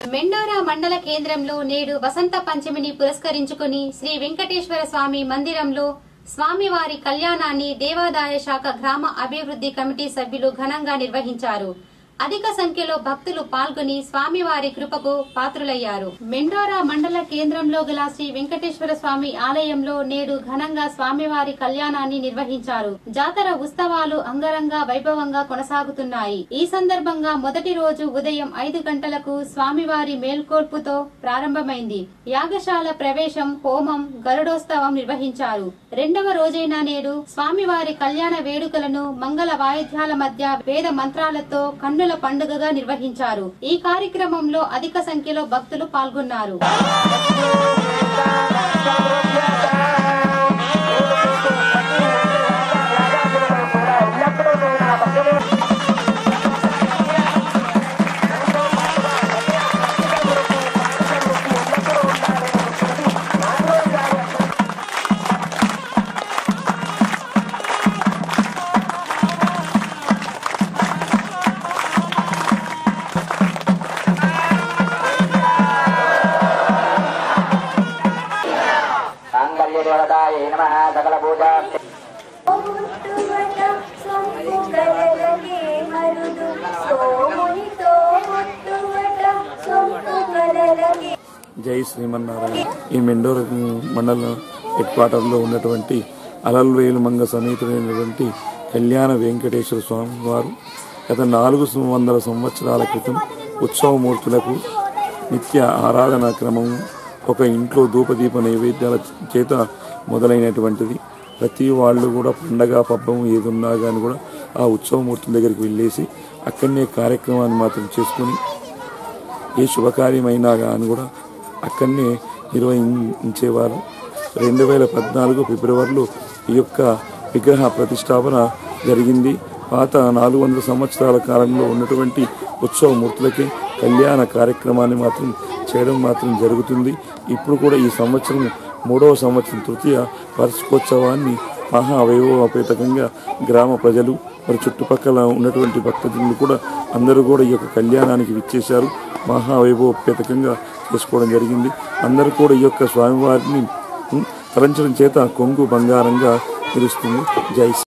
మెండోరా మండల కేంద్రంలో నేడు వసంత పంచమిని పురస్కరించుకుని శ్రీ వెంకటేశ్వర స్వామి మందిరంలో స్వామివారి కళ్యాణాన్ని దేవాదాయ శాఖ గ్రామ అభివృద్ధి కమిటీ సభ్యులు ఘనంగా నిర్వహించారు అధిక సంఖ్యలో భక్తులు పాల్గొని స్వామివారి కృపకు పాత్రులయ్యారు మెండోరా మండల కేంద్రంలో గల శ్రీ వెంకటేశ్వర స్వామి ఆలయంలో నేడు ఘనంగా స్వామివారి కళ్యాణాన్ని నిర్వహించారు జాతర ఉత్సవాలు అంగరంగ వైభవంగా కొనసాగుతున్నాయి ఈ సందర్భంగా మొదటి రోజు ఉదయం ఐదు గంటలకు స్వామివారి మేల్కొల్పుతో ప్రారంభమైంది యాగశాల ప్రవేశం హోమం గరుడోత్సవం నిర్వహించారు రెండవ రోజైన నేడు స్వామివారి కళ్యాణ వేడుకలను మంగళ వాయిద్యాల మధ్య వేద మంత్రాలతో కన్నుల పండుగగా నిర్వహించారు ఈ కార్యక్రమంలో అధిక సంఖ్యలో భక్తులు పాల్గొన్నారు సాంగల్యదేవతాయ నమ సకల పూజా ముట్టుబట సొంపుగలగే మరుదు సోమునితో ముట్టుబట సొంపుగలగే జై శ్రీమన్నారాయణ ఈ మెండోర మండల హెడ్ క్వార్టర్లో ఉన్నటువంటి అలల్వేలు మంగ సమేతుడైనటువంటి కళ్యాణ వెంకటేశ్వర స్వామి వారు గత నాలుగు వందల సంవత్సరాల క్రితం ఉత్సవమూర్తులకు నిత్య ఆరాధన క్రమం ఒక ఇంట్లో ధూపదీప నైవేద్యాల చేత మొదలైనటువంటిది ప్రతి వాళ్ళు కూడా పండగ పబ్బం ఏదున్నా కానీ కూడా ఆ ఉత్సవమూర్తుల దగ్గరికి వెళ్ళేసి అక్కడనే కార్యక్రమాన్ని మాత్రం చేసుకొని ఏ శుభకార్యమైనా కానీ కూడా అక్కడనే నిర్వహించేవారు రెండు వేల పద్నాలుగు ఫిబ్రవరిలో ఈ యొక్క విగ్రహ ప్రతిష్టాపన జరిగింది పాత నాలుగు వందల సంవత్సరాల కాలంలో ఉన్నటువంటి ఉత్సవ మూర్తులకి కళ్యాణ కార్యక్రమాన్ని మాత్రం చేయడం మాత్రం జరుగుతుంది ఇప్పుడు కూడా ఈ సంవత్సరం మూడవ సంవత్సరం తృతీయ వార్షికోత్సవాన్ని మహా వైభవపేతకంగా గ్రామ ప్రజలు మరి చుట్టుపక్కల ఉన్నటువంటి భక్తజనులు కూడా అందరూ కూడా ఈ యొక్క కళ్యాణానికి విచ్చేశారు మహా వైభవపేతకంగా చేసుకోవడం జరిగింది అందరూ కూడా ఈ యొక్క స్వామివారిని ఉం, తలంచడం చేత కొంగు బంగారంగా నిలుస్తుంది జై శ్రీ-